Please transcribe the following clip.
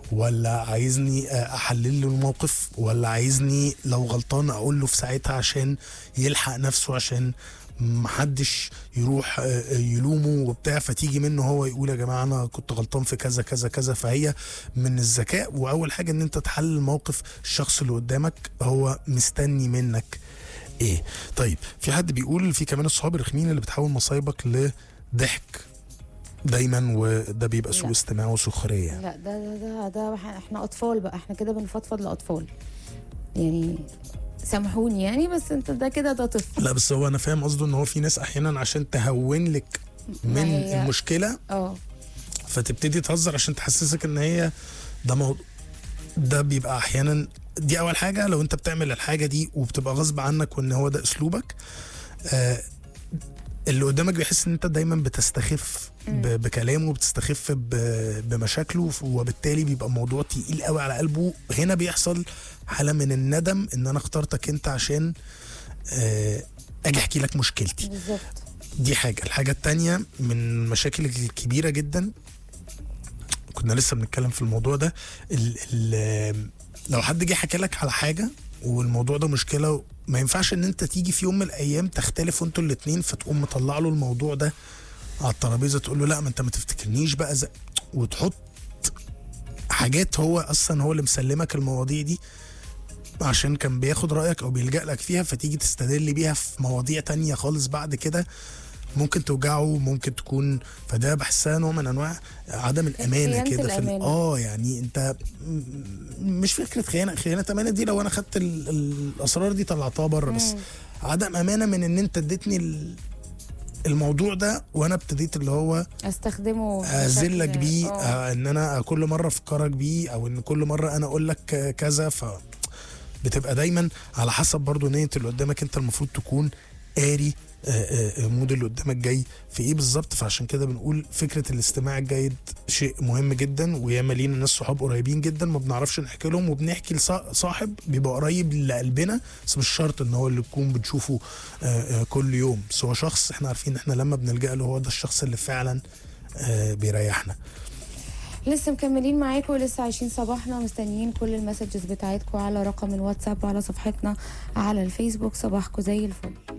ولا عايزني آه، احلل له الموقف ولا عايزني لو غلطان اقول له في ساعتها عشان يلحق نفسه عشان محدش يروح آه، يلومه وبتاع فتيجي منه هو يقول يا جماعه انا كنت غلطان في كذا كذا كذا فهي من الذكاء واول حاجه ان انت تحلل الموقف الشخص اللي قدامك هو مستني منك ايه طيب في حد بيقول في كمان الصحاب الرخمين اللي بتحول مصايبك لضحك دايما وده بيبقى سوء لا. استماع وسخريه لا ده ده ده, ده احنا اطفال بقى احنا كده بنفضفض لاطفال يعني سامحوني يعني بس انت ده كده ده طفل لا بس هو انا فاهم قصده ان هو في ناس احيانا عشان تهون لك ما من هي- المشكله اه فتبتدي تهزر عشان تحسسك ان هي ده موضوع ده بيبقى احيانا دي اول حاجه لو انت بتعمل الحاجه دي وبتبقى غصب عنك وان هو ده اسلوبك آه اللي قدامك بيحس ان انت دايما بتستخف ب- بكلامه وبتستخف ب- بمشاكله وبالتالي بيبقى الموضوع تقيل قوي على قلبه هنا بيحصل حاله من الندم ان انا اخترتك انت عشان آه اجي احكي لك مشكلتي بالظبط دي حاجة الحاجة التانية من المشاكل الكبيرة جدا كنا لسه بنتكلم في الموضوع ده ال ال لو حد جه حكى لك على حاجة والموضوع ده مشكلة ما ينفعش ان انت تيجي في يوم من الايام تختلفوا انتوا الاتنين فتقوم مطلع له الموضوع ده على الترابيزة تقول له لا ما انت ما تفتكرنيش بقى زي وتحط حاجات هو اصلا هو اللي مسلمك المواضيع دي عشان كان بياخد رأيك او بيلجأ لك فيها فتيجي تستدل بيها في مواضيع تانية خالص بعد كده ممكن توجعه ممكن تكون فده بحسها نوع من انواع عدم الامانه خيانة كده في ال- الأمانة. اه يعني انت م- مش فكره خيانه خيانه امانه دي لو انا خدت ال- الاسرار دي طلعتها بره بس مم. عدم امانه من ان انت اديتني ال- الموضوع ده وانا ابتديت اللي هو استخدمه اذلك بشكل- بيه اه. آه، ان انا كل مره افكرك بيه او ان كل مره انا اقول لك آه، كذا ف بتبقى دايما على حسب برضو نيه اللي قدامك انت المفروض تكون قاري آه، آه، آه، مود اللي قدامك جاي في ايه بالظبط فعشان كده بنقول فكره الاستماع الجيد شيء مهم جدا وياما لينا ناس صحاب قريبين جدا ما بنعرفش نحكي لهم وبنحكي لصاحب بيبقى قريب لقلبنا بس مش شرط ان هو اللي تكون بنشوفه آه، آه، كل يوم بس هو شخص احنا عارفين ان احنا لما بنلجأ له هو ده الشخص اللي فعلا آه، بيريحنا لسه مكملين معاكم ولسه عايشين صباحنا مستنيين كل المسجز بتاعتكم على رقم الواتساب وعلى صفحتنا على الفيسبوك صباحكم زي الفل